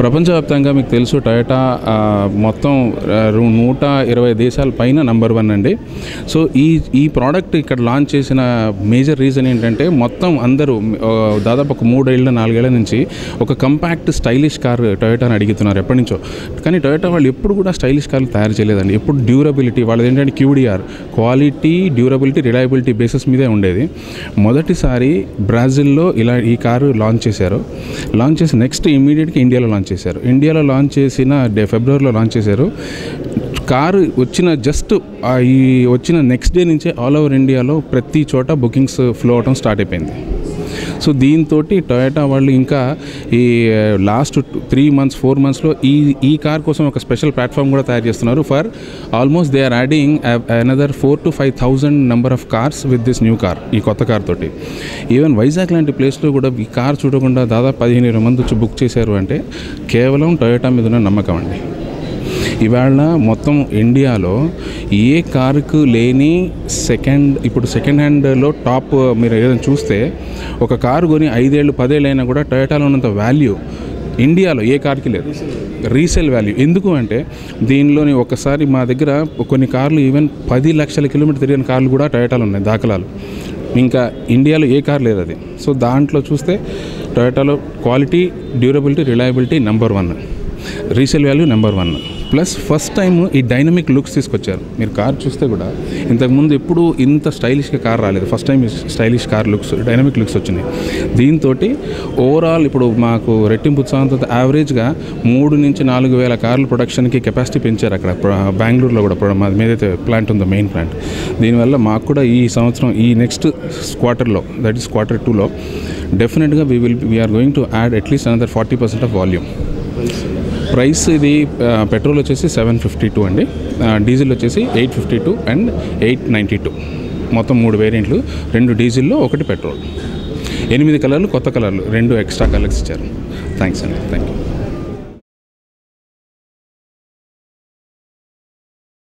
ప్రపంచవ్యాప్తంగా మీకు తెలుసు టయోటా ఆ, మొత్తం ఆ, రు- నూట ఇరవై దేశాల పైన నంబర్ వన్ అండి సో ఈ ఈ ప్రోడక్ట్ ఇక్కడ లాంచ్ చేసిన మేజర్ రీజన్ ఏంటంటే మొత్తం అందరూ ఆ, దాదాపు ఒక మూడేళ్ళ నాలుగేళ్ల నుంచి ఒక కంపాక్ట్ స్టైలిష్ కార్ టొయోటాని అడుగుతున్నారు ఎప్పటి నుంచో కానీ టొయోటా వాళ్ళు ఎప్పుడు కూడా స్టైలిష్ కార్లు తయారు చేయలేదండి ఎప్పుడు డ్యూరబిలిటీ వాళ్ళది ఏంటంటే QDR quality durability reliability basis మీదే ఉండేది మొదటిసారి బ్రాజిల్లో ఇలా ఈ కారు లాంచ్ చేశారు లాంచ్ చేసి నెక్స్ట్ ఇమీడియట్గా ఇండియాలో లాంచ్ చేశారు ఇండియాలో లాంచ్ చేసిన డే ఫిబ్రవరిలో లాంచ్ చేశారు కారు వచ్చిన జస్ట్ ఈ వచ్చిన నెక్స్ట్ డే నుంచే ఆల్ ఓవర్ ఇండియాలో ప్రతి చోట బుకింగ్స్ ఫ్లో అవడం స్టార్ట్ అయిపోయింది సో దీంతో టొయోటా వాళ్ళు ఇంకా ఈ లాస్ట్ త్రీ మంత్స్ ఫోర్ మంత్స్లో ఈ ఈ కార్ కోసం ఒక స్పెషల్ ప్లాట్ఫామ్ కూడా తయారు చేస్తున్నారు for almost they are adding another four to five thousand number of cars with this new car ఈ కొత్త కార్ తోటి ఈవెన్ వైజాగ్ లాంటి ప్లేస్లో కూడా ఈ కార్ చూడకుండా దాదాపు పదిహేను ఇరవై మంది వచ్చి బుక్ చేశారు అంటే కేవలం టొయోటా మీద ఉన్న నమ్మకం అండి ఇవాళ మొత్తం ఇండియాలో ఏ కారుకు లేని సెకండ్ ఇప్పుడు సెకండ్ హ్యాండ్లో టాప్ మీరు ఏదైనా చూస్తే ఒక కారు కొని ఐదేళ్ళు పదేళ్ళు అయినా కూడా టొయోటాలో ఉన్నంత వాల్యూ ఇండియాలో ఏ కార్కి లేదు రీసేల్ వాల్యూ ఎందుకు అంటే దీనిలోని ఒకసారి మా దగ్గర కొన్ని కార్లు ఈవెన్ పది లక్షల కిలోమీటర్ తిరిగిన కార్లు కూడా టొయోటాలో ఉన్నాయి దాఖలాలు ఇంకా ఇండియాలో ఏ కార్ లేదు అది సో దాంట్లో చూస్తే టొయోటాలో quality durability reliability number one resale value number one plus first time ఈ డైనమిక్ లుక్స్ తీసుకొచ్చారు మీరు కార్ చూస్తే కూడా ఇంతకుముందు ఎప్పుడు ఇంత స్టైలిష్గా కార్ రాలేదు first time stylish car looks dynamic looks వచ్చినాయి దీంతో ఓవరాల్ ఇప్పుడు మాకు రెట్టింపు ఉత్సాహంతో యావరేజ్గా మూడు నుంచి నాలుగు వేల కార్ల ప్రొడక్షన్కి కెపాసిటీ పెంచారు అక్కడ ప్ర- బెంగళూరులో కూడా ప్ర- మాది ఏదైతే ప్లాంట్ ఉందో మెయిన్ ప్లాంట్ దీనివల్ల మాకు కూడా ఈ సంవత్సరం ఈ నెక్స్ట్ క్వార్టర్లో దట్ ఈస్ క్వార్టర్ టూలో డెఫినెట్గా we will we're going to add at least another forty percent of volume price ఇది ఆ, పెట్రోల్ వచ్చేసి సెవెన్ ఫిఫ్టీ టూ అండి ఆ, డీజిల్ వచ్చేసి eight fifty two and eight ninety two మొత్తం మూడు వేరియంట్లు రెండు డీజిల్లో ఒకటి పెట్రోల్ ఎనిమిది కలర్లు కొత్త కలర్లు రెండు ఎక్స్ట్రా కలర్స్ ఇచ్చారు థ్యాంక్స్ అండి థ్యాంక్ యూ